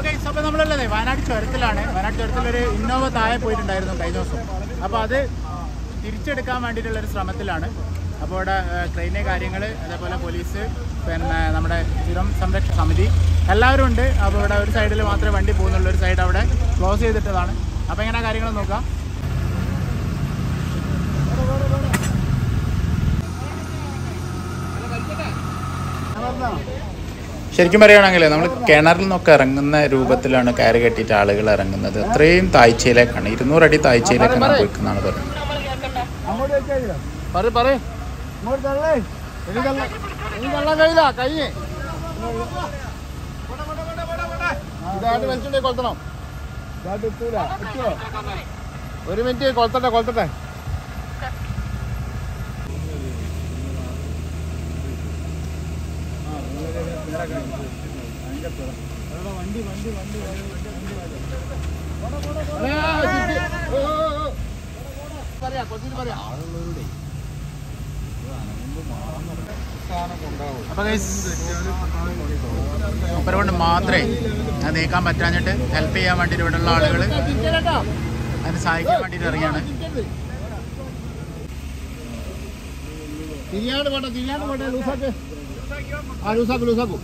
Guys അപ്പോൾ നമ്മളുള്ളത് വയനാട് ചുരത്തിലാണ് വയനാട് ചുരത്തിലൊരു ഇന്നോവ താഴെ പോയിട്ടുണ്ടായിരുന്നു കഴിഞ്ഞ ദിവസം അപ്പോൾ അത് തിരിച്ചെടുക്കാൻ വേണ്ടിയിട്ടുള്ള ഒരു ശ്രമത്തിലാണ് അപ്പോൾ ഇവിടെ ട്രെയിന് കാര്യങ്ങൾ അതേപോലെ പോലീസ് പിന്നെ നമ്മുടെ ചുരം സംരക്ഷണ സമിതി എല്ലാവരും ഉണ്ട് അപ്പോൾ ഇവിടെ ഒരു സൈഡിൽ മാത്രമേ വണ്ടി പോകുന്നുള്ളൂ ഒരു സൈഡ് അവിടെ ക്ലോസ് ചെയ്തിട്ടതാണ് അപ്പോൾ എങ്ങനെ കാര്യങ്ങൾ നോക്കാം ശരിക്കും പറയുകയാണെങ്കിൽ നമ്മൾ കിണറിൽ നിന്നൊക്കെ ഇറങ്ങുന്ന രൂപത്തിലാണ് കയറ് കെട്ടിയിട്ട് ആളുകൾ ഇറങ്ങുന്നത് അത്രയും താഴ്ചയിലേക്കാണ് ഇരുന്നൂറടി താഴ്ചയിലേക്കാണ് പോയിക്കെന്നാണ് പറയുന്നത് പറ പറ ഇങ്ങോട്ട് തള്ളേ ഇനി തള്ള ഇനി തള്ളാൻ കഴിയില്ല കഴിഞ്ഞ് ഇതായിട്ട് വലിച്ചിട്ടേ കൊളുത്തണം ഇതായിട്ട് എത്തൂല എത്തുവോ ഒരു മിനിറ്റ് കൊളുത്തട്ടെ കൊളുത്തട്ടെ പറയാ കൊച്ചിന് പറയാ അപ്പോൾ മൂപ്പരെ കൊണ്ട് മാത്രമേ അത് നീക്കാൻ പറ്റാഞ്ഞിട്ട് ഹെൽപ്പ് ചെയ്യാൻ വേണ്ടിയിട്ട് ഇവിടെയുള്ള ആളുകൾ അതിന് സഹായിക്കാൻ വേണ്ടിയിട്ട് ഇറങ്ങിയാണ് തിരിയാണ്ട് പോട്ടെ തിരിയാണ്ട് പോട്ടെ ലൂസാക്ക് ആ ലൂസാക്ക് ലൂസാക്കൂ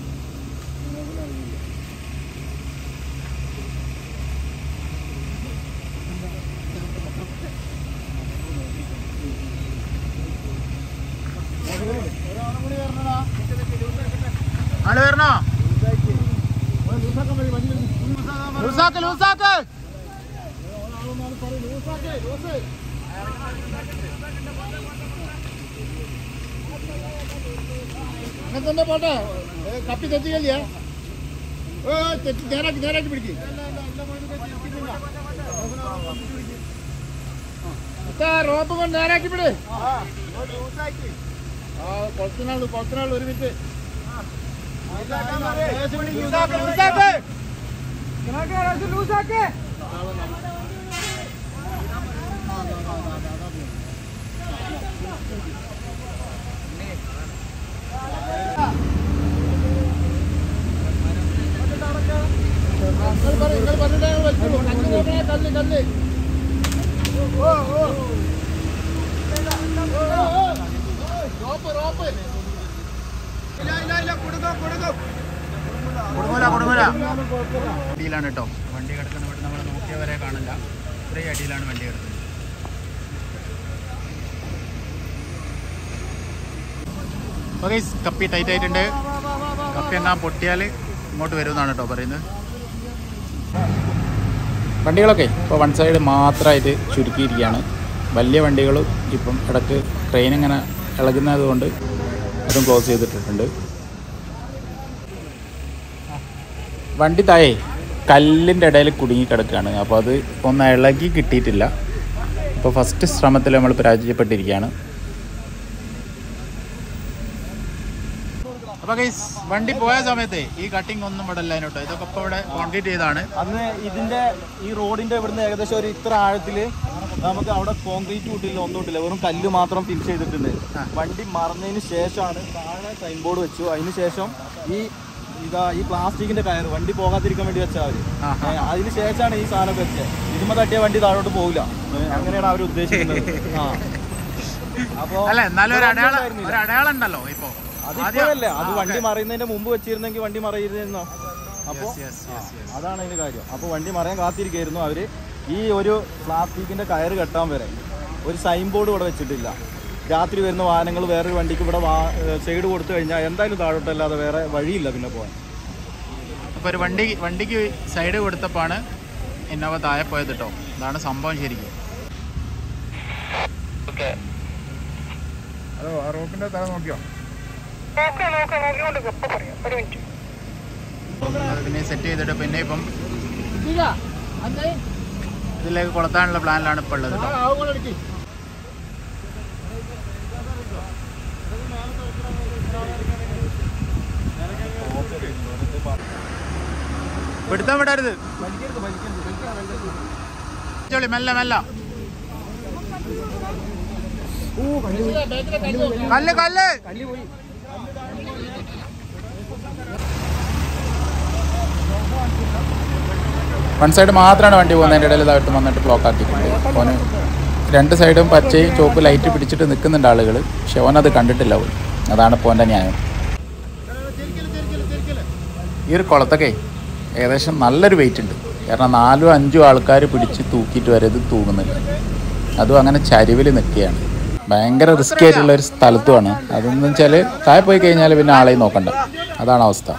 ആള് വരണോ ലൂസാക്ക് ലൂസാക്ക് അങ്ങനെ തന്നെ പോട്ടെ ഏ, കപ്പി തെറ്റിക്കല്ലേ ഓ തെറ്റി നേരാക്കി നേരാക്കി പിടിക്കും റോപ്പ് കൊണ്ട് നേരാക്കി പിടി ആ കൊളത്തിനാള് കൊളത്തിനാള് ഒരു മിനിറ്റ് നിങ്ങൾ പറ നിങ്ങൾ പറഞ്ഞിട്ടേ വെച്ചുള്ളൂ കല്ല് നോക്കണേ കല്ല് കല്ല് ഓ ഓ റോപ്പ് റോപ്പ് ഇല്ല ഇല്ല ഇല്ല കൊടുക്കോ കൊടുക്കോ കൊടുങ്ങൂല കൊടുങ്ങൂല അടിയിലാണ് കേട്ടോ വണ്ടി കിടക്കുന്ന ഇവിടെ നമ്മൾ നോക്കിയവരെ കാണില്ല ഇത്രയും അടിയിലാണ് വണ്ടി കിടക്കുന്നത് അപ്പോൾ ഗൈസ് കപ്പി ടൈറ്റ് ആയിട്ടുണ്ട് കപ്പി എങ്ങാൻ പൊട്ടിയാൽ ഇങ്ങോട്ട് വരുമെന്നാണ് കേട്ടോ പറയുന്നത് വണ്ടികളൊക്കെ ഇപ്പോൾ വൺ സൈഡ് മാത്രമായിട്ട് ചുരുക്കിയിരിക്കുകയാണ് വലിയ വണ്ടികളും ഇപ്പം ഇടയ്ക്ക് ട്രെയിൻ ഇങ്ങനെ ഇളകുന്നത് കൊണ്ട് അതും ക്ലോസ് ചെയ്തിട്ടിട്ടുണ്ട് വണ്ടി തായേ കല്ലിൻ്റെ ഇടയിൽ കുടുങ്ങി കിടക്കുകയാണ് അപ്പോൾ അത് ഒന്ന് ഇളകി കിട്ടിയിട്ടില്ല അപ്പോൾ ഫസ്റ്റ് ശ്രമത്തിൽ നമ്മൾ പരാജയപ്പെട്ടിരിക്കുകയാണ് അപ്പോൾ ഗൈസ് വണ്ടി പോയ സമയത്ത് ഈ കട്ടിങ് ഒന്നും ഇവിടെ ഇല്ല കേട്ടോ ഇതൊക്കെ ഇപ്പോൾ ഇവിടെ കോൺക്രീറ്റ് ചെയ്താണ് അന്ന് ഇതിന്റെ ഈ റോഡിന്റെ ഇവിടുന്ന് ഏകദേശം ഒരു ഇത്ര ആഴത്തില് നമുക്ക് അവിടെ കോൺക്രീറ്റ് കൂട്ടില്ല ഒന്നും ഇട്ടില്ല വെറും കല്ല് മാത്രം ഫിൽ ചെയ്തിട്ടുണ്ട് വണ്ടി മറന്നതിന് ശേഷമാണ് താഴെ സൈൻ ബോർഡ് വെച്ചു അതിന് ശേഷം ഈ ഇതാ ഈ പ്ലാസ്റ്റിക്കിന്റെ കയറ് വണ്ടി പോകാതിരിക്കാൻ വേണ്ടി വെച്ചാൽ അവര് ആഹാ. ഏ, അതിന് ശേഷമാണ് ഈ സാധനം വെച്ചത് ഇതുമ്മ തട്ടിയ വണ്ടി താഴോട്ട് പോകില്ല അങ്ങനെയാണ് അവർ ഉദ്ദേശിക്കുന്നത് ആ അപ്പോ അല്ല എന്നാലും ഒരു അടയാളം ഉണ്ടായിരുന്നില്ല. ഒരു അടയാളം ഉണ്ടല്ലോ ഇപ്പോൾ അതിപ്പോഴല്ലേ അത് വണ്ടി മറയുന്നതിന്റെ മുമ്പ് വെച്ചിരുന്നെങ്കിൽ വണ്ടി മറയിരുന്നോ അപ്പോ അതാണ് അതിന്റെ കാര്യം അപ്പോൾ വണ്ടി മറയാൻ കാത്തിരിക്കായിരുന്നു അവര് ഈ ഒരു പ്ലാസ്റ്റിക്കിന്റെ കയറ് കെട്ടാൻ വരെ ഒരു സൈൻ ബോർഡ് ഇവിടെ വെച്ചിട്ടില്ല രാത്രി വരുന്ന വാഹനങ്ങൾ വേറൊരു വണ്ടിക്ക് ഇവിടെ സൈഡ് കൊടുത്തു കഴിഞ്ഞാൽ എന്തായാലും താഴോട്ടല്ലാതെ വേറെ വഴിയില്ല പിന്നെ പോകാൻ അപ്പോൾ ഒരു വണ്ടി വണ്ടിക്ക് സൈഡ് കൊടുത്തപ്പോഴാണ് ഇന്നോവ താഴെ പോയത് കേട്ടോ ഇതാണ് സംഭവം ശരിക്കും ഹലോ ആ റോപ്പിന്റെ തല നോക്കിയോ അത് പിന്നെ സെറ്റ് ചെയ്തിട്ട് പിന്നെ ഇപ്പം ഇതിലേക്ക് കൊളത്താനുള്ള പ്ലാനിലാണ് ഇപ്പോൾ ഉള്ളത് കേട്ടോ പിടുത്തം വിടരുത് ചോളി മെല്ലെ മെല്ല കല്ല് കല്ല് വൺ സൈഡ് മാത്രമാണ് വണ്ടി പോകുന്നതിൻ്റെ ഇടയിൽ ഇതായിട്ട് വന്നിട്ട് ബ്ലോക്ക് ആക്കിയിട്ടുണ്ട് ഓന് രണ്ട് സൈഡും പച്ചയും ചുവപ്പ് ലൈറ്റ് പിടിച്ചിട്ട് നിൽക്കുന്നുണ്ട് ആളുകൾ പക്ഷെ ഓനത് കണ്ടിട്ടില്ല പോലും അതാണ് ഇപ്പോൾ എൻ്റെ ന്യായം ഈ ഒരു കുളത്തൊക്കെ ഏകദേശം നല്ലൊരു വെയിറ്റ് ഉണ്ട് കാരണം നാലും അഞ്ചും ആൾക്കാർ പിടിച്ച് തൂക്കിയിട്ട് വരെ ഇത് തൂങ്ങുന്നില്ല അതും അങ്ങനെ ചരിവിൽ നിൽക്കുകയാണ് ഭയങ്കര റിസ്ക് ആയിട്ടുള്ള ഒരു സ്ഥലത്തുമാണ് അതെന്ന് വെച്ചാൽ താഴെ പോയി കഴിഞ്ഞാൽ പിന്നെ ആളെയും നോക്കണ്ട അതാണ് അവസ്ഥ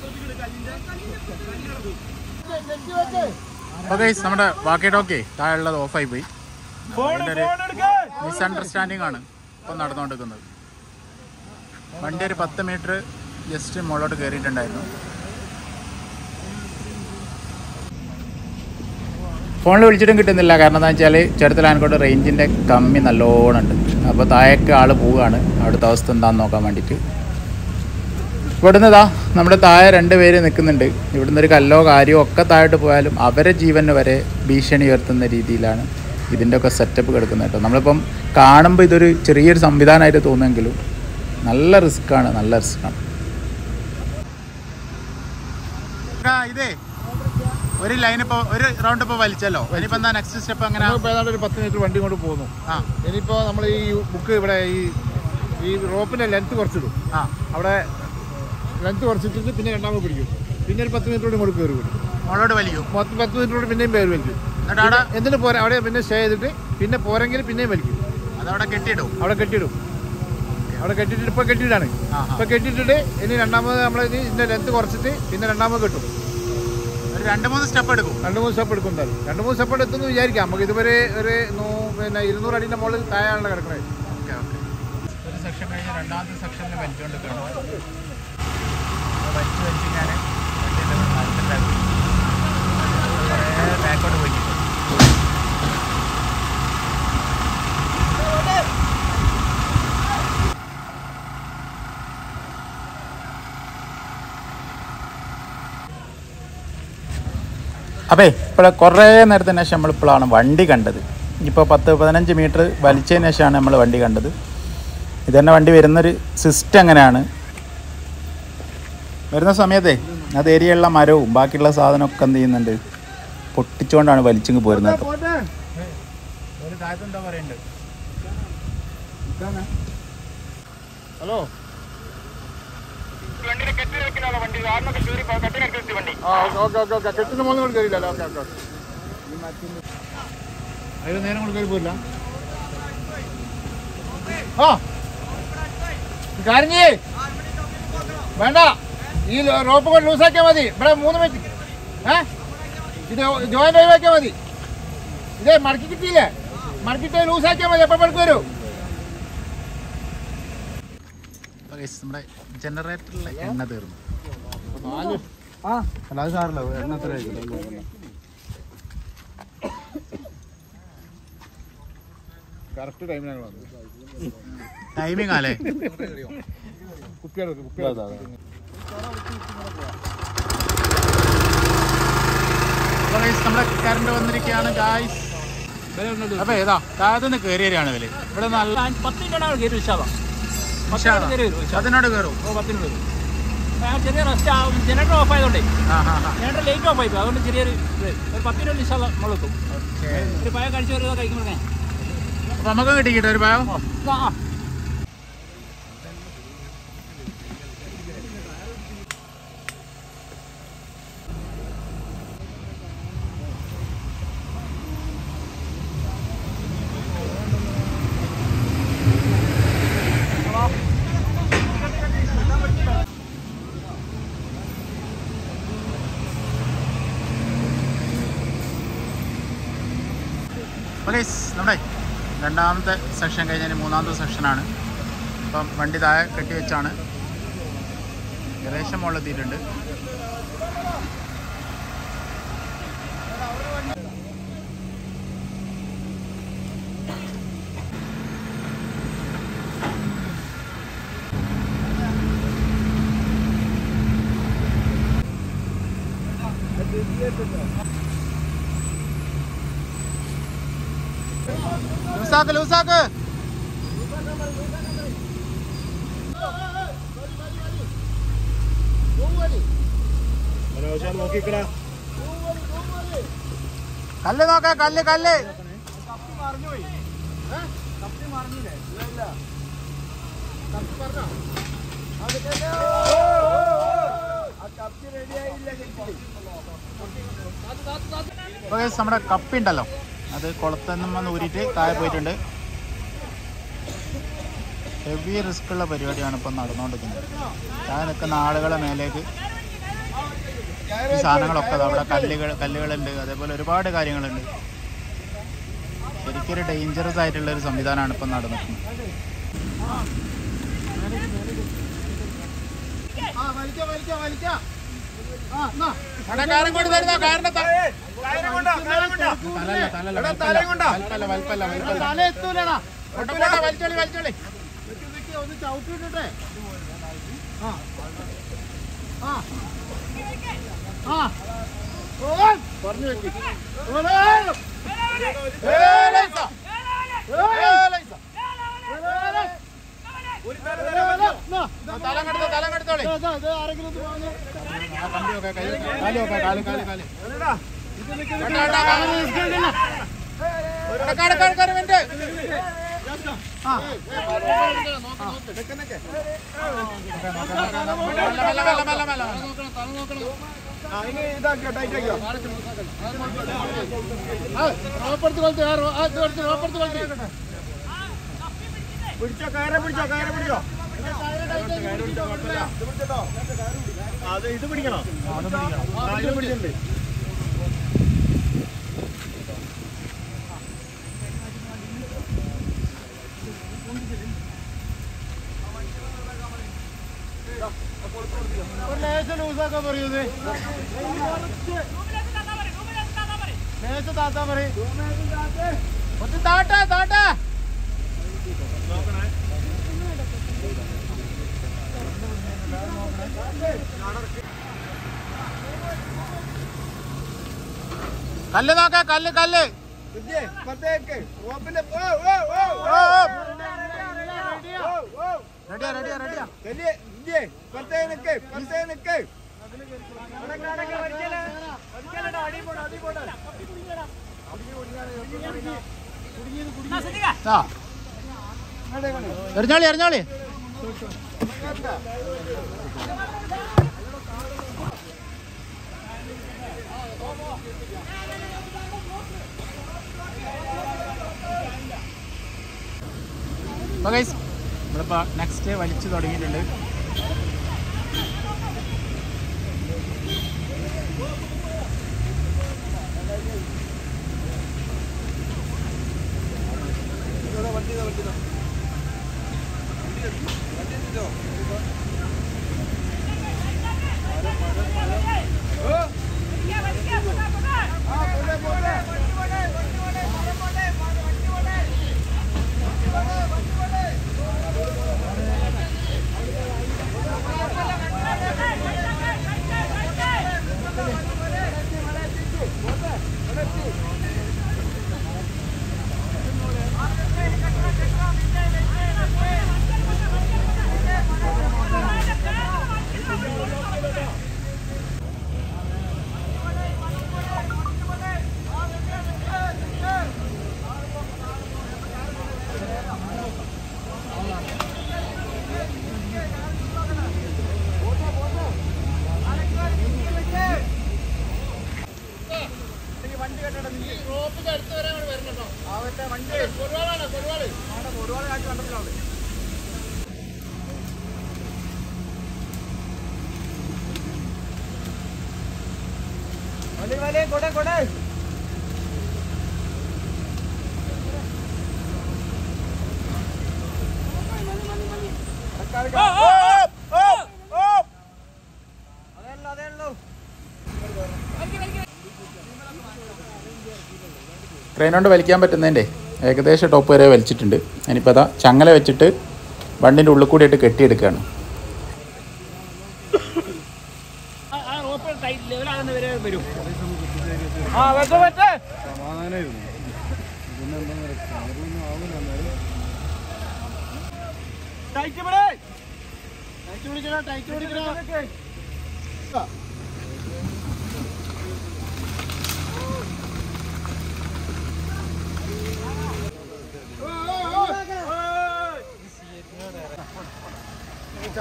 ഓക്കെ നമ്മുടെ വാക്കി ടോക്കെ താഴെയുള്ളത് ഓഫായി പോയി അതിൻ്റെ ഒരു മിസ്അണ്ടർസ്റ്റാൻഡിംഗ് ആണ് ഇപ്പം നടന്നുകൊണ്ടിരിക്കുന്നത് വണ്ടി ഒരു പത്ത് മീറ്റർ ജസ്റ്റ് മുകളിലോട്ട് കയറിയിട്ടുണ്ടായിരുന്നു ഫോണിൽ വിളിച്ചിട്ടും കിട്ടുന്നില്ല കാരണം എന്താ വെച്ചാൽ ചെറുത്തലാനക്കോട്ട് റേഞ്ചിൻ്റെ കമ്മി നല്ലോണം ഉണ്ട് അപ്പോൾ താഴേക്ക് ആൾ പോവുകയാണ് അവിടുത്തെ അവസ്ഥ എന്താണെന്ന് നോക്കാൻ വേണ്ടിയിട്ട് ഇവിടുന്ന് ഇതാ നമ്മുടെ താഴെ രണ്ട് പേര് നിൽക്കുന്നുണ്ട് ഇവിടുന്ന് ഒരു കല്ലോ കാര്യമോ ഒക്കെ താഴോട്ട് പോയാലും അവരെ ജീവന് വരെ ഭീഷണി ഉയർത്തുന്ന രീതിയിലാണ് ഇതിൻ്റെ ഒക്കെ സെറ്റപ്പ് കിടക്കുന്നത് കേട്ടോ നമ്മളിപ്പം കാണുമ്പോൾ ഇതൊരു ചെറിയൊരു സംവിധാനമായിട്ട് തോന്നുമെങ്കിലും നല്ല റിസ്ക്കാണ് നല്ല റിസ്ക്കാണ് ഇതേ ഒരു ലൈൻ ഇപ്പോൾ ഒരു റൗണ്ട് ഇപ്പോൾ വലിച്ചല്ലോ ഇനിയിപ്പോൾ എന്താ നെക്സ്റ്റ് സ്റ്റെപ്പ് അങ്ങനെ നമ്മളിപ്പോൾ ഏതാണ്ട് ഒരു പത്ത് മീറ്റർ വണ്ടി കൊണ്ട് പോകുന്നു ആ ഇനിയിപ്പോൾ നമ്മൾ ഈ ബുക്ക് ഇവിടെ ഈ ഈ റോപ്പിൻ്റെ ലെങ്ത് കുറച്ചിടും ആ അവിടെ ലെങ്ത് കുറച്ചിട്ടിട്ട് പിന്നെ രണ്ടാമത് പിടിക്കും പിന്നെ ഒരു പത്ത് മിനിറ്റ് കൂടി ഇങ്ങോട്ട് കയറി വരും മുകളോട് വലിക്കും മൊത്തം പത്ത് മിനിറ്റ് കൂടി പിന്നെയും പേര് വലിക്കും എന്നിട്ട് അവിടെ എന്നിട്ട് പോരാ അവിടെ പിന്നെ സ്റ്റേ ചെയ്തിട്ട് പിന്നെ പോരെങ്കിൽ പിന്നെയും വലിക്കും അതവിടെ കെട്ടിയിടും അവിടെ കെട്ടിയിടും അവിടെ കെട്ടിയിട്ട് ഇപ്പോൾ കെട്ടിയിട്ടാണ് ആ ഇപ്പോൾ കെട്ടിയിട്ടിട്ട് ഇനി രണ്ടാമത് നമ്മൾ ഇനി ഇതിൻ്റെ ലെങ്ത് കുറച്ചിട്ട് പിന്നെ രണ്ടാമത് കെട്ടും ഒരു രണ്ട് മൂന്ന് സ്റ്റെപ്പ് എടുക്കും രണ്ട് മൂന്ന് സ്റ്റെപ്പ് എടുക്കും എന്തായാലും രണ്ട് മൂന്ന് സ്റ്റെപ്പ് എടുത്തെന്ന് വിചാരിക്കാം നമുക്ക് ഇതുവരെ ഒരു നൂ- പിന്നെ ഇരുന്നൂറ് അടിൻ്റെ മുകളിൽ താഴെയാണ് കിടക്കുന്നത് ഓക്കെ ഓക്കെ ഒരു സെക്ഷൻ കഴിഞ്ഞ് രണ്ടാമത്തെ സെക്ഷനിൽ വലിച്ചുകൊണ്ടിരിക്കണം വലിച്ച് വലിച്ച് ഞാൻ കുറേ ബാക്കോട്ട് പോയി അപ്പേ ഇപ്പോൾ കുറേ നേരത്തിന് ശേഷം നമ്മളിപ്പോഴാണ് വണ്ടി കണ്ടത് ഇപ്പോൾ പത്ത് പതിനഞ്ച് മീറ്റർ വലിച്ചതിന് ശേഷമാണ് നമ്മൾ വണ്ടി കണ്ടത് ഇത് തന്നെ വണ്ടി വരുന്നൊരു സിസ്റ്റം അങ്ങനെയാണ് വരുന്ന സമയത്തെ അത് ഏരിയയുള്ള മരവും ബാക്കിയുള്ള സാധനമൊക്കെ എന്ത് ചെയ്യുന്നുണ്ട് പൊട്ടിച്ചുകൊണ്ടാണ് വലിച്ചിങ്ങ് പോരുന്നത് കേട്ടോ ഹലോ ആ ഓക്കെ ഓക്കെ ഓക്കെ കെട്ടിന് മുകളിൽ കൂടി കയറിയില്ലല്ലോ ഓക്കെ ഓക്കെ ഓക്കെ അതിന് നേരം കൂടി കയറി പോയില്ല ആ ഒരു കാര്യം ചെയ്യ് വേണ്ട ഈ റോപ്പ് കൊണ്ട് ലൂസാക്കിയാൽ മതി ഇവിടെ മൂന്ന് മിനിറ്റ് ഏ ഇത് ജോയിന്റ് ഒഴിവാക്കിയാൽ മതി ഇതേ മടക്കി കിട്ടിയില്ലേ മടക്കിട്ട് ലൂസാക്കിയാൽ മതി എപ്പോൾ പണിക്ക് വരൂ നമ്മുടെ ജനറേറ്ററിലെ എണ്ണ തീർന്നു അല്ല അത് സാറില്ല എണ്ണ എത്ര കറക്റ്റ് ടൈമിനാണ് വന്നത് ടൈമിംഗ് അല്ലേ കുപ്പിയാണ് കുപ്പിയാണ് നമ്മുടെ കറണ്ട് വന്നിരിക്കുകയാണ് ഗായ്സ് അപ്പൊ ഏതാ താഴത്തുനിന്ന് കയറിയാണ് ഇതില് ഇവിടെ നല്ല പത്ത് മിനിറ്റാണ് കയറി വിശാദം ഉഷാറാ. കയറി വരും വിശാദം അതിനോട് കയറും ഓ പത്തിന് വരും ആ ചെറിയ റെസ്റ്റ് ആവും ജനറേറ്റർ ഓഫ് ആയതുകൊണ്ടേ ആ ആ ആ ജനറേറ്റർ ലേറ്റ് ഓഫ് ആയിപ്പോയി അതുകൊണ്ട് ചെറിയൊരു ഇത് ഒരു പത്ത് മിനിറ്റ് വിശാദം മുളക്കും ഓക്കേ. ഒരു പഴം കഴിച്ച ഒരു കഴിക്കുമ്പോഴേ അപ്പൊ നമുക്ക് കിട്ടിക്കിട്ടോ ഒരു പാവം ആ ഓക്കെ നമ്മുടെ രണ്ടാമത്തെ സെക്ഷൻ കഴിഞ്ഞാൽ മൂന്നാമത്തെ സെക്ഷനാണ് അപ്പം വണ്ടി താഴെ കെട്ടി വെച്ചാണ് ഏകദേശം മുകളിലെത്തിയിട്ടുണ്ട് ലൂസാക്ക് ലൂസാക്ക് കല്ല് നോക്ക കല്ല് കല്ല് ഇപ്പൊ guys നമ്മുടെ കപ്പി ഉണ്ടല്ലോ അത് കുളത്തുനിന്ന് ഊരിയിട്ട് താഴെ പോയിട്ടുണ്ട് ഹെവി റിസ്ക് ഉള്ള പരിപാടിയാണ് ഇപ്പം നടന്നുകൊണ്ടിരിക്കുന്നത് താഴെ നിൽക്കുന്ന ആളുകളെ മേലേക്ക് ഈ സാധനങ്ങളൊക്കെ ദാ അവിടെ കല്ലുകൾ കല്ലുകളുണ്ട് അതേപോലെ ഒരുപാട് കാര്യങ്ങളുണ്ട് ശരിക്കൊരു ഡേഞ്ചറസ് ആയിട്ടുള്ള ഒരു സംവിധാനമാണ് ഇപ്പം നടന്നിരിക്കുന്നത് കാരം കൊണ്ട് തരുന്നോ കാരന്റെ തലല്ല തലല്ല വൽപ്പല്ല വൽപ്പല്ല വൽപ്പല്ല തല എത്തൂലടാ പോട്ടെ, പോട്ടെ, വലിച്ചോളി വലിച്ചോളി ഒന്ന് ചവിട്ടിട്ടെ ആ ആ ആ ഓൻ പറഞ്ഞു വെക്കി ഏയ് ലൈസ. ഏയ് ലൈസ. തലം കെടുത്തോ തലം കെടുത്തോളി ആരെങ്കിലും ഒന്ന് വാങ്ങ്. ആ കമ്പി നോക്കാം കൈ നോക്കാം. കാല് നോക്കാം കാല് കാല് കാല് ഇത് നിക്ക് വേണ്ട, വേണ്ട, കാല് നിൽക്കില്ല. എടുക്കാം, എടുക്കാം, എടുക്കാം, ഒരു മിനിറ്റ്. ആ. മെല്ലെ, മെല്ലെ, മെല്ലെ, മെല്ലെ, മെല്ലെ, മെല്ലെ. ആ, റോപ്പെടുത്ത് കൊളുത്ത്, ആ, റോ- ആ, ഇത് എടുത്ത് റോപ്പെടുത്ത് കൊളുത്ത്. പിടിച്ചോ കയറെ പിടിച്ചോ കയറെ പിടിച്ചോ അത് ഇത് പിടിക്കണോ ആ, ഇത് പിടിച്ചിട്ടുണ്ട് ഒരു ലേശം ലൂസാക്കാൻ പറയൂ ഇത്. ലേശം താത്താൻ പറയും ഒന്ന് താട്ടെ താട്ടെ കല്ല് നോക്ക കല്ല് കല്ല് ഓ, ഓ. റെഡിയാ റെഡിയാ റെഡിയാ ആ എറിഞ്ഞോളി എറിഞ്ഞോളി ഗൈസ് നമ്മളിപ്പോൾ നെക്സ്റ്റ് വലിച്ചു തുടങ്ങിയിട്ടുണ്ട് ക്രെയിൻ കൊണ്ട് വലിക്കാൻ പറ്റുന്നതിൻ്റെ ഏകദേശം ടോപ്പ് വരെ വലിച്ചിട്ടുണ്ട് ഇനിയിപ്പോൾ അതാ ചങ്ങല വെച്ചിട്ട് വണ്ടിൻ്റെ ഉള്ളിൽ കൂടിയിട്ട് കെട്ടിയെടുക്കുകയാണ് ആ റോപ്പ് ടൈറ്റ് ലെവലാകുന്നവരെ വരും ആ വെച്ചോ വെച്ചേ ടൈറ്റ് പിടി ടൈറ്റ് പിടിക്കണ ടൈറ്റ് പിടിക്കണ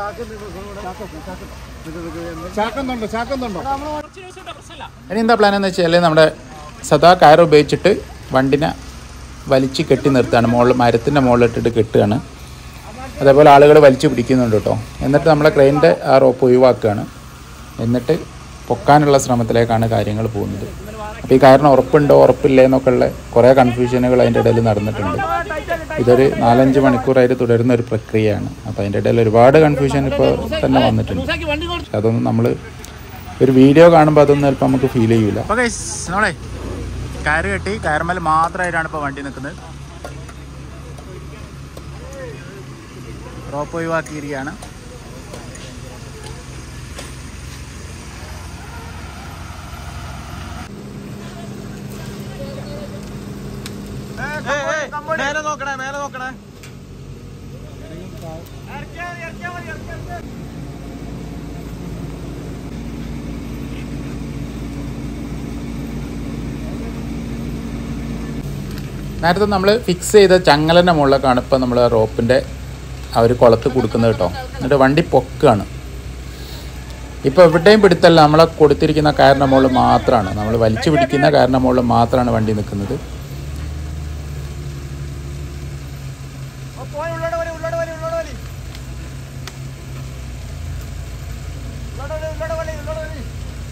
ചാക്കുന്നുണ്ടോ ചാക്കുന്നുണ്ടോ ഇനി എന്താ പ്ലാൻ എന്ന് വെച്ചാൽ നമ്മുടെ സദാ കയർ ഉപയോഗിച്ചിട്ട് വണ്ടിനെ വലിച്ച് കെട്ടി നിർത്തുകയാണ് മുകളിൽ മരത്തിൻ്റെ മുകളിലിട്ടിട്ട് കെട്ടുകയാണ് അതേപോലെ ആളുകൾ വലിച്ചു പിടിക്കുന്നുണ്ട് കേട്ടോ എന്നിട്ട് നമ്മളെ ക്രെയിനിൻ്റെ ആ റോപ്പ് ഒഴിവാക്കുകയാണ് എന്നിട്ട് പൊക്കാനുള്ള ശ്രമത്തിലേക്കാണ് കാര്യങ്ങൾ പോകുന്നത് അപ്പോൾ ഈ കാരണം ഉറപ്പുണ്ടോ ഉറപ്പില്ലേ എന്നൊക്കെ ഉള്ള കുറേ കൺഫ്യൂഷനുകൾ അതിൻ്റെ ഇടയിൽ നടന്നിട്ടുണ്ട് ഇതൊരു നാലഞ്ച് മണിക്കൂറായിട്ട് തുടരുന്ന ഒരു പ്രക്രിയയാണ് അപ്പോൾ അതിൻ്റെ ഇടയിൽ ഒരുപാട് കൺഫ്യൂഷൻ ഇപ്പോൾ തന്നെ വന്നിട്ടുണ്ട് പക്ഷെ അതൊന്നും നമ്മൾ ഒരു വീഡിയോ കാണുമ്പോൾ അതൊന്നും ചിലപ്പോൾ നമുക്ക് ഫീൽ ചെയ്യൂല അപ്പോൾ നമ്മളെ കയറ് കെട്ടി കയറുമൽ മാത്രമായിട്ടാണ് ഇപ്പോൾ വണ്ടി നിൽക്കുന്നത് റോപ്പ് ഒഴിവാക്കിയിരിക്കുകയാണ് മേലെ നോക്കണേ മേലെ നോക്കണേ നേരത്തെ നമ്മൾ ഫിക്സ് ചെയ്ത ചങ്ങലൻ്റെ മുകളിലേക്കാണ് ഇപ്പോൾ നമ്മൾ റോപ്പിൻ്റെ ആ ഒരു കുളത്ത് കൊടുക്കുന്നത് കേട്ടോ എന്നിട്ട് വണ്ടി പൊക്കുകയാണ് ഇപ്പോൾ എവിടെയും പിടുത്തല്ല നമ്മളെ കൊടുത്തിരിക്കുന്ന കയറിൻ്റെ മുകളിൽ മാത്രമാണ് നമ്മൾ വലിച്ചു പിടിക്കുന്ന കയറിൻ്റെ മുകളിൽ മാത്രമാണ് വണ്ടി നിൽക്കുന്നത് പോയി ഉള്ളോട് വരി ഉള്ളോട് വരി ഉള്ളോട് വരി ഉള്ളോട് വരി ഉള്ളോട് വരി ഉള്ളോട് വരി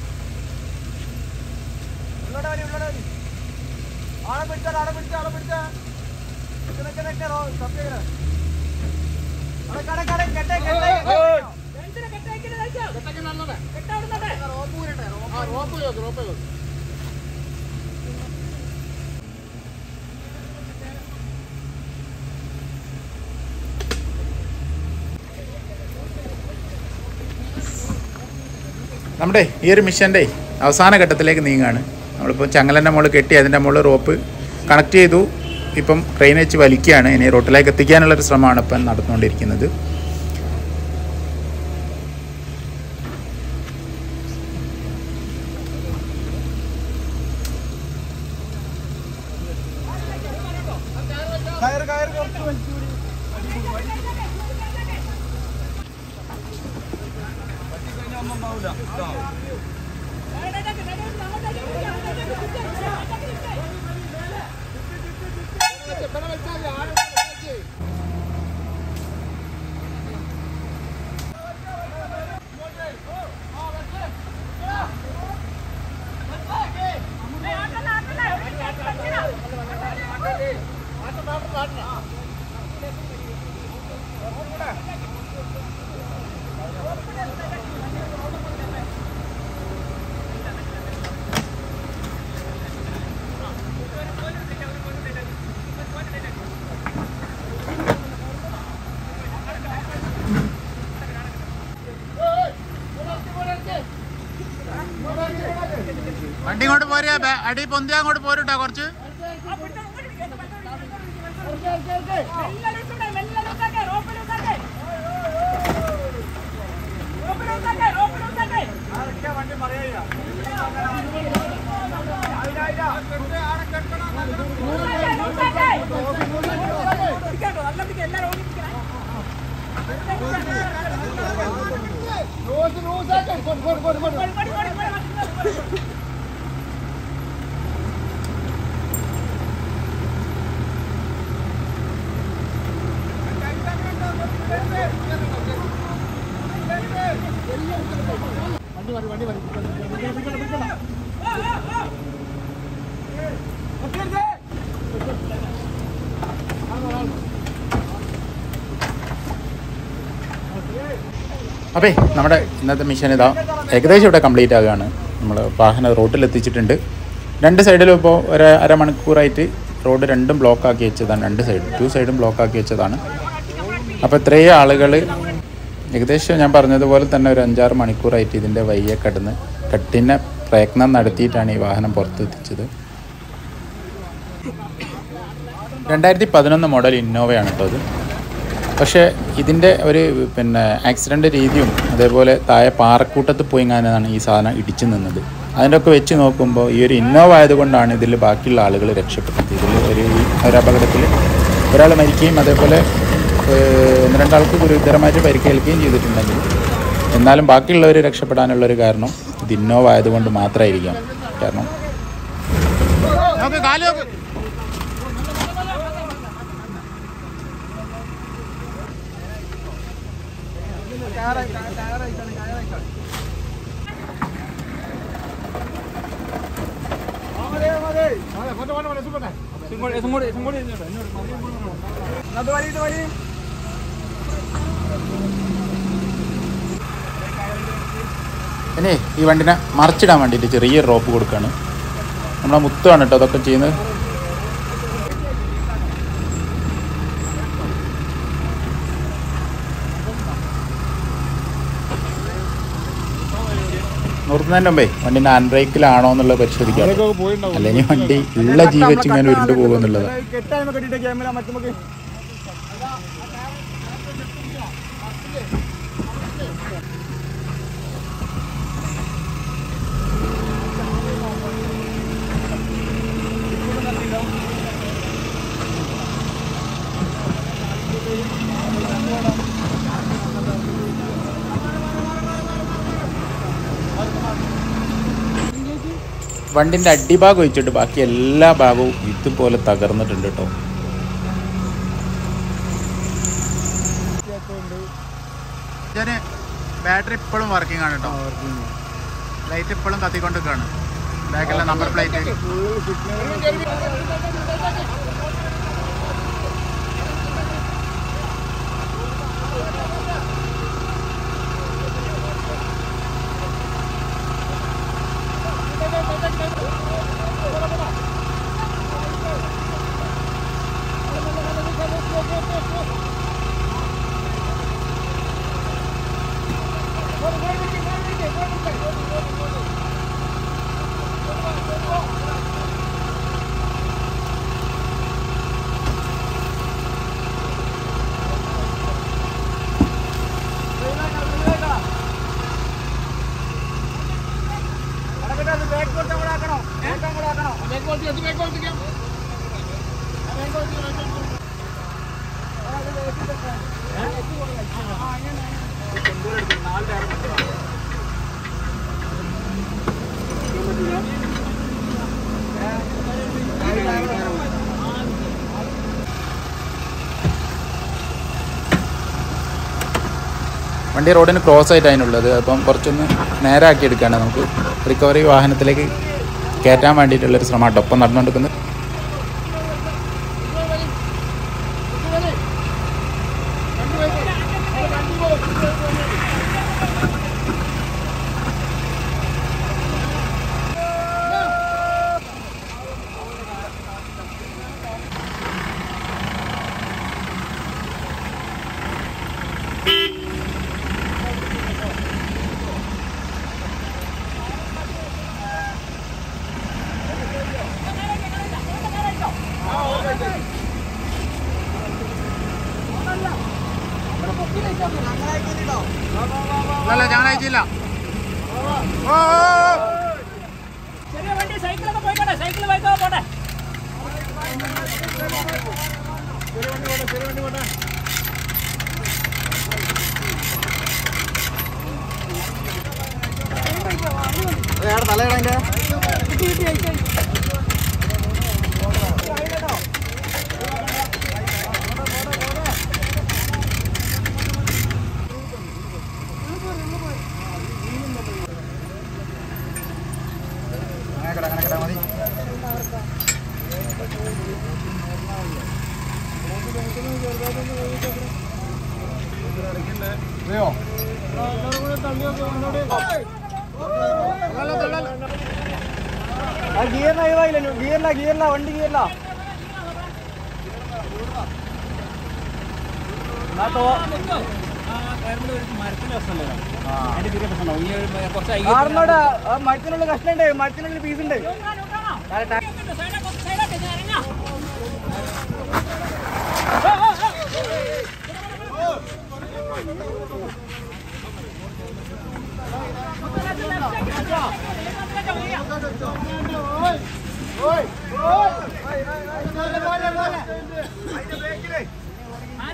ഉള്ളോട് വരി ഉള്ളോട് വരി ആളെ പിടിച്ചാൽ ആളെ പിടിച്ച ആളെ പിടിച്ച നിക്ക് നിക്ക് റോ തപ്പിക്കണ അവിടെ കട കട കെട്ടെ കെട്ടെ നമ്മുടെ ഈ ഒരു മിഷൻ്റെ അവസാന ഘട്ടത്തിലേക്ക് നീങ്ങാണ് നമ്മളിപ്പോൾ ചങ്ങലൻ്റെ മുകളിൽ കെട്ടി അതിൻ്റെ മുകളിൽ റോപ്പ് കണക്ട് ചെയ്തു ഇപ്പം ട്രെയിൻ വെച്ച് വലിക്കുകയാണ് ഇനി റോട്ടിലേക്ക് എത്തിക്കാനുള്ളൊരു ശ്രമമാണ് ഇപ്പം നടന്നുകൊണ്ടിരിക്കുന്നത് കയറ് കയറ് കുറച്ച് വലിച്ചു വണ്ടി ഇങ്ങോട്ട് പോരുക ബേ- അടി പൊന്തി അങ്ങോട്ട് പോരുട്ടോ കുറച്ച് അപ്പേ നമ്മുടെ ഇന്നത്തെ മിഷൻ ഇതാ ഏകദേശം ഇവിടെ കംപ്ലീറ്റ് ആകുകയാണ് നമ്മൾ വാഹനം റോട്ടിൽ എത്തിച്ചിട്ടുണ്ട് രണ്ട് സൈഡിലും ഇപ്പോൾ ഒരു അരമണിക്കൂറായിട്ട് റോഡ് രണ്ടും ബ്ലോക്ക് ആക്കി വെച്ചതാണ് രണ്ട് സൈഡും ടു സൈഡും ബ്ലോക്ക് ആക്കി വെച്ചതാണ് അപ്പോൾ ഇത്രയും ആളുകൾ ഏകദേശം ഞാൻ പറഞ്ഞതുപോലെ തന്നെ ഒരു അഞ്ചാറ് മണിക്കൂറായിട്ട് ഇതിൻ്റെ വയ്യെ കടന്ന് കട്ടിനെ പ്രയത്നം നടത്തിയിട്ടാണ് ഈ വാഹനം പുറത്തെത്തിച്ചത് രണ്ടായിരത്തി പതിനൊന്ന് മോഡൽ ഇന്നോവയാണ് കേട്ടോ ഇത് പക്ഷേ ഇതിൻ്റെ ഒരു പിന്നെ ആക്സിഡൻ്റ് രീതിയും അതേപോലെ താഴെ പാറക്കൂട്ടത്ത് പോയി ഞാനാണ് ഈ സാധനം ഇടിച്ചു നിന്നത് അതിൻ്റെ ഒക്കെ വെച്ച് നോക്കുമ്പോൾ ഈ ഒരു ഇന്നോവ ആയതുകൊണ്ടാണ് ഇതിൽ ബാക്കിയുള്ള ആളുകൾ രക്ഷപ്പെട്ടത് ഇതിൽ ഒരു ഈ ഒരു അപകടത്തിൽ ഒരാൾ മരിക്കുകയും അതേപോലെ ഏഹ്, ഒന്ന് രണ്ടാൾക്ക് ഗുരുതരമായിട്ട് പരിക്കേൽക്കുകയും ചെയ്തിട്ടുണ്ടെങ്കിൽ എന്നാലും ബാക്കിയുള്ളവർ രക്ഷപ്പെടാനുള്ളൊരു കാരണം ഇത് ഇന്നോവ ആയതുകൊണ്ട് മാത്രമായിരിക്കാം കാരണം നോക്ക് കാല് നോക്ക് ഇനി ഈ വണ്ടിനെ മറിച്ചിടാൻ വേണ്ടിയിട്ട് ചെറിയ റോപ്പ് കൊടുക്കുകയാണ് നമ്മളെ മുത്താണ് കേട്ടോ അതൊക്കെ ചെയ്യുന്നത് നിർത്തുന്നതിൻ്റെ മുമ്പേ വണ്ടിൻ്റെ ഹാൻഡ് ബ്രേക്കിലാണോ എന്നുള്ളത് പരിശോധിക്കാം അല്ലെങ്കിൽ വണ്ടി ഉള്ള ജീ വെച്ച് ഇങ്ങനെ ഉരുണ്ട് പോകുമെന്നുള്ളത് കെട്ടായ്മ കെട്ടിട്ട് ക്യാമറ മറ്റുമൊക്കെ വണ്ടിൻ്റെ അടിഭാഗം വെച്ചിട്ട് ബാക്കി എല്ലാ ഭാഗവും ഇതുപോലെ തകർന്നിട്ടുണ്ട് കേട്ടോ ഇതിന് ബാറ്ററി ഇപ്പോഴും വർക്കിംഗ് ആണ് കേട്ടോ ലൈറ്റ് ഇപ്പോഴും കത്തിക്കൊണ്ടിരിക്കുകയാണ് ബാക്കിലെ നമ്പർ പ്ലേറ്റ് വണ്ടി റോഡിന് ക്രോസ് ആയിട്ട് അതിനുള്ളത് അപ്പം കുറച്ചൊന്ന് നേരാക്കി എടുക്കുകയാണ് നമുക്ക് റിക്കവറി വാഹനത്തിലേക്ക് കയറ്റാൻ വേണ്ടിയിട്ടുള്ളൊരു ശ്രമമാട്ടോ ഒപ്പം നടന്നുകൊണ്ടിരിക്കുന്നത് അല്ല ഞങ്ങൾ അയച്ചില്ല ചെറിയ വണ്ടി സൈക്കിളൊക്കെ പോയിക്കോട്ടെ സൈക്കിൾ ബൈക്കൊക്കെ പോട്ടെ തലയിടന്റെ ഗിയറിന ഒഴിവായില്ല ഗിയറില ഗിയറില വണ്ടി ഗിയറില കാറിനോട് മരത്തിനുള്ള കഷ്ണുണ്ട് മരത്തിനുള്ള പീസ് ഉണ്ട്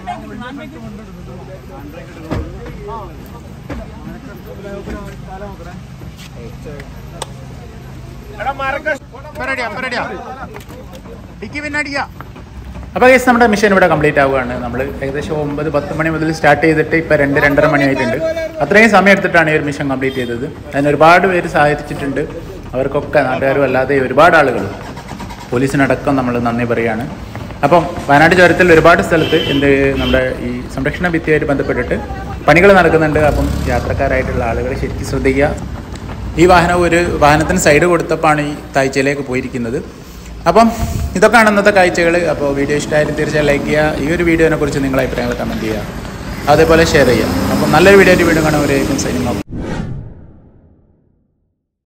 അപ്പോൾ കേസ് നമ്മുടെ മിഷൻ ഇവിടെ കംപ്ലീറ്റ് ആവുകയാണ് നമ്മൾ ഏകദേശം ഒമ്പത് പത്ത് മണി മുതൽ സ്റ്റാർട്ട് ചെയ്തിട്ട് ഇപ്പോൾ രണ്ട് രണ്ടര മണി ആയിട്ടുണ്ട് അത്രയും സമയം എടുത്തിട്ടാണ് ഈ ഒരു മിഷൻ കംപ്ലീറ്റ് ചെയ്തത് അതിന് ഒരുപാട് പേര് സഹായിച്ചിട്ടുണ്ട് അവർക്കൊക്കെ നാട്ടുകാരും അല്ലാതെ ഒരുപാട് ആളുകൾ പോലീസിനടക്കം നമ്മൾ നന്ദി പറയുകയാണ് അപ്പം വയനാട് ചുരത്തിൽ ഒരുപാട് സ്ഥലത്ത് എന്ത് നമ്മുടെ ഈ സംരക്ഷണ ഭിത്തിയായിട്ട് ബന്ധപ്പെട്ടിട്ട് പണികൾ നടക്കുന്നുണ്ട് അപ്പം യാത്രക്കാരായിട്ടുള്ള ആളുകൾ ശരിക്കും ശ്രദ്ധിക്കുക ഈ വാഹനം ഒരു വാഹനത്തിന് സൈഡ് കൊടുത്തപ്പോഴാണ് ഈ താഴ്ചയിലേക്ക് പോയിരിക്കുന്നത് അപ്പം ഇതൊക്കെയാണ് ഇന്നത്തെ കാഴ്ചകൾ അപ്പോൾ വീഡിയോ ഇഷ്ടമായാലും തീർച്ചയായും ലൈക്ക് ചെയ്യുക ഈ ഒരു വീഡിയോനെ കുറിച്ച് നിങ്ങളുടെ അഭിപ്രായങ്ങൾ കമൻറ്റ് ചെയ്യുക അതേപോലെ ഷെയർ ചെയ്യുക അപ്പം നല്ലൊരു വീഡിയോ ആയിട്ട് വീണ്ടും കാണുന്നവരേക്കും സൈനിങ് ഓഫ്